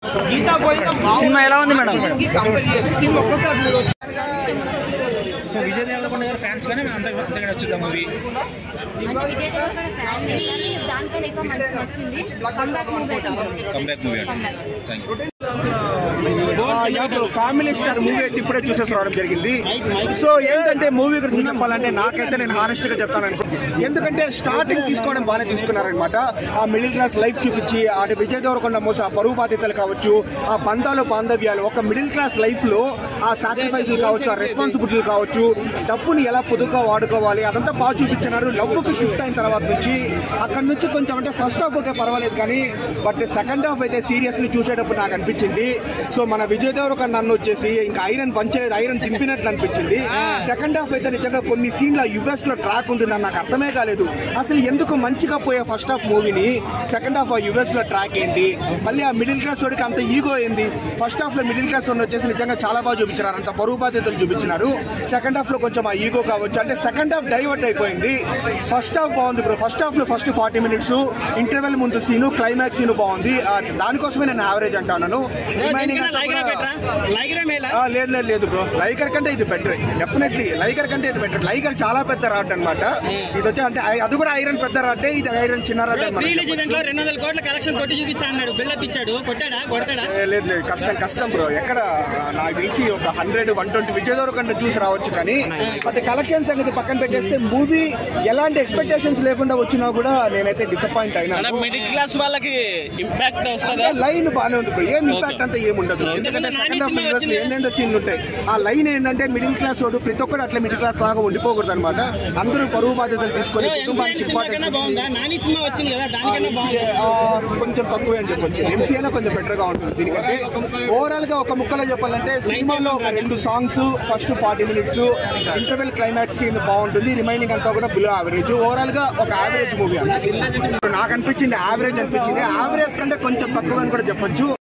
Cinema ఎలా ఉంది madam so Vijay Devarakonda గారు ఫ్యాన్స్ కానీ మేము అంత అంతగా వచ్చింది మూవీ అంటే విజయ్ దేవరకొండ ఫ్యాన్ లేదు కానీ దానికన్నా ఎక్కువ మంచి నచ్చింది కంబ్యాక్ మూవీ అయితే బాగుంది comeback movie Comeback. Thank you ఇప్పుడు ఫ్యామిలీ స్టార్ మూవీ అయితే ఇప్పుడే చూసేసి రావడం జరిగింది సో ఏంటంటే మూవీ గురించి చెప్పాలంటే నాకైతే నేను హానెస్ట్ గా చెప్తాను అనుకో ఎందుకంటే స్టార్టింగ్ తీసుకోవడం బాగానే తీసుకున్నారనమాట ఆ మిడిల్ క్లాస్ లైఫ్ చూపించి అటు విజయ్ దేవరకొండ మోస ఆ పరువు బాధ్యతలు కావచ్చు ఆ బంధాలు బాంధవ్యాలు ఒక మిడిల్ క్లాస్ లైఫ్ లో ఆ సాక్రిఫైస్ కావచ్చు ఆ రెస్పాన్సిబిలిటీలు కావచ్చు డబ్బుని ఎలా పొదుగా వాడుకోవాలి అదంతా బాగా చూపించినారు లవ్ కి షిఫ్ట్ అయిన తర్వాత నుంచి అక్కడ నుంచి కొంచెం అంటే ఫస్ట్ హాఫ్ ఓకే పర్వాలేదు కానీ బట్ సెకండ్ హాఫ్ అయితే సీరియస్లీ చూసేటప్పుడు నాకు అనిపించింది సో మన విజయ్ దేవరకొండ నన్ను వచ్చేసి ఇంకా ఐరన్ పంచలేదు ఐరన్ దింపినట్లు అనిపించింది సెకండ్ హాఫ్ అయితే నిజంగా కొన్ని సీన్ల యుఎస్ లో ట్రాక్ ఉంటుందని నాకు అర్థమే కాలేదు అసలు ఎందుకు మంచిగా పోయే ఫస్ట్ హాఫ్ మూవీని సెకండ్ హాఫ్ ఆ యుఎస్ లో ట్రాక్ ఏంటి మళ్ళీ ఆ మిడిల్ క్లాస్ వాడికి అంత ఈగో ఏంది ఫస్ట్ హాఫ్ లో మిడిల్ క్లాస్ వాడిని వచ్చేసి నిజంగా చాలా బాగా చూపించారు అంత బరువు బాధ్యతలు చూపించినారు సెకండ్ హాఫ్ లో కొంచెం ఆ ఈగో కావచ్చు అంటే సెకండ్ హాఫ్ డైవర్ట్ అయిపోయింది ఫస్ట్ హాఫ్ బాగుంది బ్రో ఫస్ట్ హాఫ్ లో ఫస్ట్ ఫార్టీ మినిట్స్ ఇంటర్వెల్ ముందు సీను క్లైమాక్స్ సీన్ బాగుంది ఆ, దానికోసమే నేను యావరేజ్ అంటాను రిమైనింగ్ అంతా కూడా- ఆ, లేదు లేదు లేదు బ్రో లైకర్ కంటే ఇది బెటర్ డెఫినెట్లీ లైకర్ కంటే ఇది బెటర్ లైకర్ చాలా పెద్ద రాడ్ అనమాట ఇది వచ్చి అంటే ఐ- అది కూడా ఐరన్ పెద్ద రాడ్డే ఇది ఐరన్ చిన్న రాడ్ ప్రీ రిలీజ్ ఈవెంట్ లో రెండు వందల కోట్ల కలెక్షన్ కొట్టి చూపిస్తా అన్నాడు బిల్డప్ ఇచ్చాడు కొట్టాడా కొడతాడా లేదు లేదు కష్టం కష్టం బ్రో ఎక్కడ నాకు తెలిసి ఒక hundred one twenty Vijay Deverakonda చూసి రావచ్చు కానీ బట్ కలెక్షన్స్ అనేది పక్కన పెట్టేస్తే మూవీ ఎలాంటి ఎక్స్పెక్టేషన్స్ లేకుండా వచ్చినా కూడా నేనైతే డిసప్పాయింట్ అయినా మిడిల్ క్లాస్ వాళ్ళకి ఇంపాక్ట్ వస్తుందా లైన్ బాగానే ఉంది బ్రో ఏం ఇంపాక్ట్ అంతా ఏం ఉండదు ఎందుకంటే సెకండ్ హాఫ్ యూఎస్ లో ఏందేందో సీన్లు ఉంటాయి ఆ లైన్ ఏంటంటే మిడిల్ క్లాస్ వాడు ప్రతి ఒక్కరు అట్లా మిడిల్ క్లాస్ లాగా ఉండిపోకూడదు అనమాట అందరూ బరువు బాధ్యతలు తీసుకొని ఎంసీఎల్ కుటుంబానికి సినిమా కన్నా ఇంపార్టెన్స్ బాగుందా నాని సినిమా వచ్చింది కదా దానికన్నా బాగుంది ఆ, కొంచెం తక్కువే అని చెప్పొచ్చు ఎంసీఏలో కొంచెం బెటర్ గా ఉంటుంది దీనికంటే ఓవరాల్ గా ఒక ముక్కలో చెప్పాలంటే సినిమాలో ఒక రెండు songs first forty minutes interval climax scene బాగుంటుంది రిమైనింగ్ అంతా కూడా బిలో యావరేజ్ ఓవరాల్ గా ఒక యావరేజ్ మూవీ అంతే నాకు అనిపించింది యావరేజ్ అనిపించింది యావరేజ్ కంటే కొంచెం తక్కువ అని కూడా చెప్పొచ్చు